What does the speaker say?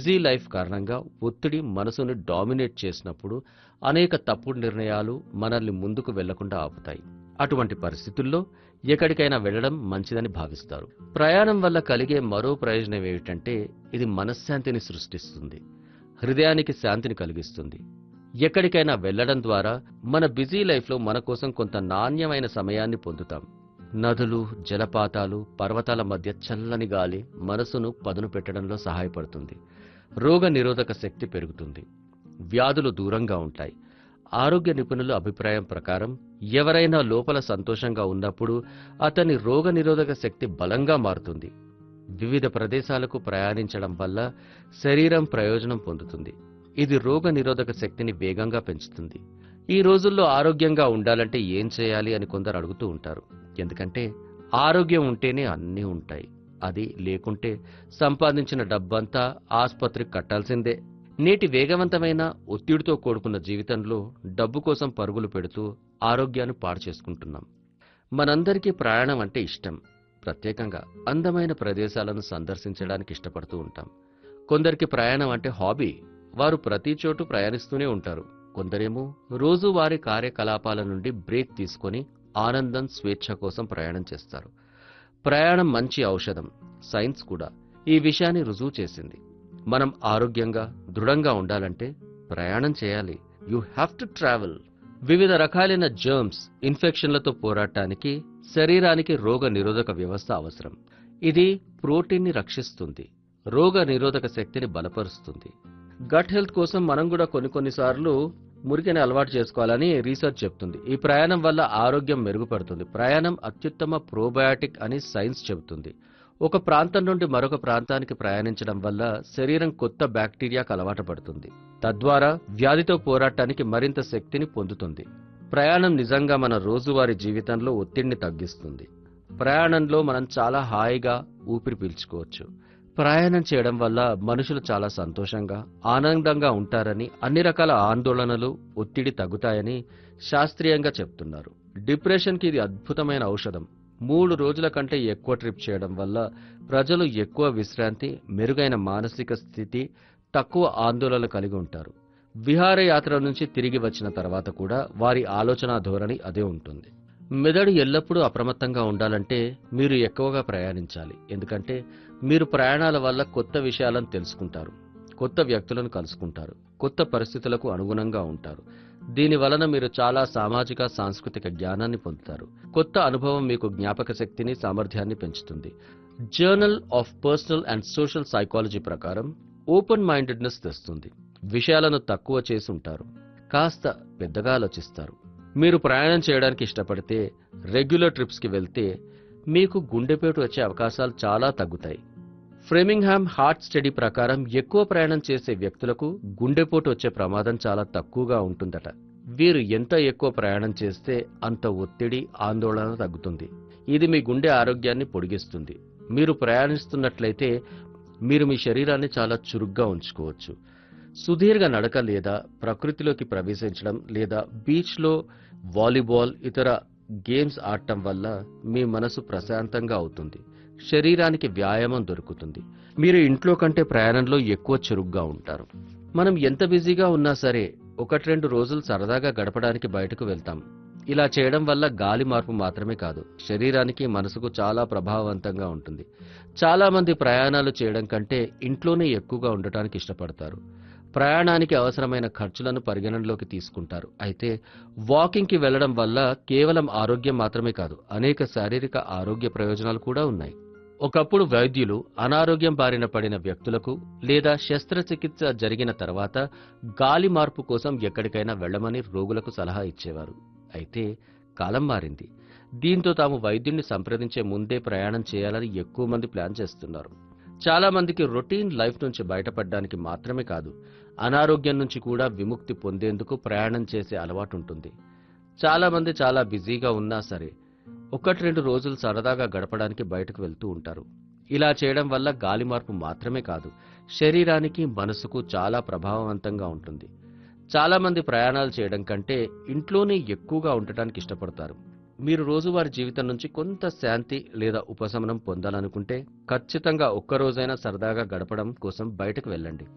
busy life కారణంగా ఒత్తిడి మనసుని డామినేట్ చేసినప్పుడు అనేక తప్పుడు నిర్ణయాలు మనల్ని ముందుకు వెళ్లకుండా ఆపుతాయి అటువంటి పరిస్థితుల్లో ఎక్కడికైనా వెళ్ళడం మంచిదని భావిస్తారు ప్రయాణం వల్ల కలిగే మరో ప్రయోజనం ఏమిటంటే ఇది మనశ్శాంతిని సృష్టిస్తుంది హృదయానికి శాంతిని కలిగిస్తుంది ఎక్కడికైనా వెళ్ళడం ద్వారా మన బిజీ లైఫ్లో మన కోసం కొంత నాణ్యమైన సమయాన్ని పొందుతాం నదులు జలపాతాలు పర్వతాల మధ్య చల్లని గాలి మనసును పదును పెట్టడంలో సహాయపడుతుంది రోగ నిరోధక శక్తి పెరుగుతుంది వ్యాధులు దూరంగా ఉంటాయి ఆరోగ్య నిపుణుల అభిప్రాయం ప్రకారం ఎవరైనా లోపల సంతోషంగా ఉన్నప్పుడు అతని రోగ నిరోధక శక్తి బలంగా మారుతుంది వివిధ ప్రదేశాలకు ప్రయాణించడం వల్ల శరీరం ప్రయోజనం పొందుతుంది ఇది రోగ నిరోధక శక్తిని వేగంగా పెంచుతుంది ఈ రోజుల్లో ఆరోగ్యంగా ఉండాలంటే ఏం చేయాలి అని కొందరు అడుగుతూ ఉంటారు ఎందుకంటే ఆరోగ్యం ఉంటేనే అన్నీ ఉంటాయి అది లేకుంటే సంపాదించిన డబ్బంతా ఆసుపత్రికి కట్టాల్సిందే నేటి వేగవంతమైన ఒత్తిడితో కూడుకున్న జీవితంలో డబ్బు కోసం పరుగులు పెడుతూ ఆరోగ్యాన్ని పాడు చేసుకుంటున్నాం మనందరికీ ప్రయాణం అంటే ఇష్టం ప్రత్యేకంగా అందమైన ప్రదేశాలను సందర్శించడానికి ఇష్టపడుతూ ఉంటాం కొందరికి ప్రయాణం అంటే హాబీ వారు ప్రతి చోటు ప్రయాణిస్తూనే ఉంటారు కొందరేమో రోజువారీ కార్యకలాపాల నుండి బ్రేక్ తీసుకొని ఆనందం స్వేచ్ఛ కోసం ప్రయాణం చేస్తారు ప్రయాణం మంచి ఔషధం సైన్స్ కూడా ఈ విషయాన్ని రుజువు చేసింది మనం ఆరోగ్యంగా దృఢంగా ఉండాలంటే ప్రయాణం చేయాలి యు హ్యావ్ టు ట్రావెల్ వివిధ రకాలైన జర్మ్స్ ఇన్ఫెక్షన్లతో పోరాటానికి శరీరానికి రోగ నిరోధక వ్యవస్థ అవసరం ఇది ప్రోటీన్ని రక్షిస్తుంది రోగ నిరోధక శక్తిని బలపరుస్తుంది గట్ హెల్త్ కోసం మనం కూడా కొన్ని కొన్నిసార్లు మురికిని అలవాటు చేసుకోవాలని రీసెర్చ్ చెప్తుంది ఈ ప్రయాణం వల్ల ఆరోగ్యం మెరుగుపడుతుంది ప్రయాణం అత్యుత్తమ ప్రోబయాటిక్ అని సైన్స్ చెబుతుంది ఒక ప్రాంతం నుండి మరొక ప్రాంతానికి ప్రయాణించడం వల్ల శరీరం కొత్త బ్యాక్టీరియాకు అలవాటు పడుతుంది తద్వారా వ్యాధితో పోరాటానికి మరింత శక్తిని పొందుతుంది ప్రయాణం నిజంగా మన రోజువారీ జీవితంలో ఒత్తిడిని తగ్గిస్తుంది ప్రయాణంలో మనం చాలా హాయిగా ఊపిరి పీల్చుకోవచ్చు ప్రయాణం చేయడం వల్ల మనుషులు చాలా సంతోషంగా ఆనందంగా ఉంటారని అన్ని రకాల ఆందోళనలు ఒత్తిడి తగ్గుతాయని శాస్త్రీయంగా చెప్తున్నారు డిప్రెషన్కి ఇది అద్భుతమైన ఔషధం మూడు రోజుల కంటే ఎక్కువ ట్రిప్ చేయడం వల్ల ప్రజలు ఎక్కువ విశ్రాంతి మెరుగైన మానసిక స్థితి తక్కువ ఆందోళన కలిగి ఉంటారు విహారయాత్ర నుంచి తిరిగి వచ్చిన తర్వాత కూడా వారి ఆలోచన ధోరణి అదే ఉంటుంది మెదడు ఎల్లప్పుడూ అప్రమత్తంగా ఉండాలంటే మీరు ఎక్కువగా ప్రయాణించాలి ఎందుకంటే మీరు ప్రయాణాల వల్ల కొత్త విషయాలను తెలుసుకుంటారు కొత్త వ్యక్తులను కలుసుకుంటారు కొత్త పరిస్థితులకు అనుగుణంగా ఉంటారు దీని వలన మీరు చాలా సామాజిక సాంస్కృతిక జ్ఞానాన్ని పొందుతారు కొత్త అనుభవం మీకు జ్ఞాపక శక్తిని సామర్థ్యాన్ని పెంచుతుంది journal of personal and social psychology ప్రకారం ఓపెన్ మైండెడ్నెస్ తెస్తుంది విషయాలను తక్కువ చేసి ఉంటారు కాస్త పెద్దగా ఆలోచిస్తారు మీరు ప్రయాణం చేయడానికి ఇష్టపడితే రెగ్యులర్ ట్రిప్స్కి వెళ్తే మీకు గుండెపేటు వచ్చే అవకాశాలు చాలా తగ్గుతాయి ఫ్రెమింగ్హామ్ హార్ట్ స్టడీ ప్రకారం ఎక్కువ ప్రయాణం చేసే వ్యక్తులకు గుండెపోటు వచ్చే ప్రమాదం చాలా తక్కువగా ఉంటుందట వీరు ఎంత ఎక్కువ ప్రయాణం చేస్తే అంత ఒత్తిడి ఆందోళన తగ్గుతుంది ఇది మీ గుండె ఆరోగ్యాన్ని పొడిగిస్తుంది మీరు ప్రయాణిస్తున్నట్లయితే మీరు మీ శరీరాన్ని చాలా చురుగ్గా ఉంచుకోవచ్చు సుదీర్ఘ నడక లేదా ప్రకృతిలోకి ప్రవేశించడం లేదా బీచ్లో వాలీబాల్ ఇతర గేమ్స్ ఆడటం వల్ల మీ మనసు ప్రశాంతంగా అవుతుంది శరీరానికి వ్యాయామం దొరుకుతుంది మీరు ఇంట్లో కంటే ప్రయాణంలో ఎక్కువ చురుగ్గా ఉంటారు మనం ఎంత బిజీగా ఉన్నా సరే ఒకటి రెండు రోజులు సరదాగా గడపడానికి బయటకు వెళ్తాం ఇలా చేయడం వల్ల గాలి మార్పు మాత్రమే కాదు శరీరానికి మనసుకు చాలా ప్రభావవంతంగా ఉంటుంది చాలా మంది ప్రయాణాలు చేయడం కంటే ఇంట్లోనే ఎక్కువగా ఉండటానికి ఇష్టపడతారు ప్రయాణానికి అవసరమైన ఖర్చులను పరిగణనలోకి తీసుకుంటారు అయితే వాకింగ్కి వెళ్లడం వల్ల కేవలం ఆరోగ్యం మాత్రమే కాదు అనేక శారీరక ఆరోగ్య ప్రయోజనాలు కూడా ఉన్నాయి ఒకప్పుడు వైద్యులు అనారోగ్యం బారిన పడిన వ్యక్తులకు లేదా శస్త్రచికిత్స జరిగిన తర్వాత గాలి మార్పు కోసం ఎక్కడికైనా వెళ్ళమని రోగులకు సలహా ఇచ్చేవారు అయితే కాలం మారింది దీంతో తాము వైద్యుణ్ణి సంప్రదించే ముందే ప్రయాణం చేయాలని ఎక్కువ మంది ప్లాన్ చేస్తున్నారు చాలా మందికి రొటీన్ లైఫ్ నుంచి బయటపడడానికి మాత్రమే కాదు అనారోగ్యం నుంచి కూడా విముక్తి పొందేందుకు ప్రయాణం చేసే అలవాటు ఉంటుంది చాలా మంది చాలా బిజీగా ఉన్నా సరే ఒకటి రెండు రోజులు సరదాగా గడపడానికి బయటకు వెళ్తూ ఉంటారు ఇలా చేయడం వల్ల గాలి మార్పు మాత్రమే కాదు శరీరానికి మనసుకు చాలా ప్రభావవంతంగా ఉంటుంది చాలా మంది ప్రయాణాలు చేయడం కంటే ఇంట్లోనే ఎక్కువగా ఉండటానికి ఇష్టపడతారు మీరు రోజువారీ జీవితం నుంచి కొంత శాంతి లేదా ఉపశమనం పొందాలనుకుంటే ఖచ్చితంగా ఒక్క రోజైనా సరదాగా గడపడం కోసం బయటకు వెళ్ళండి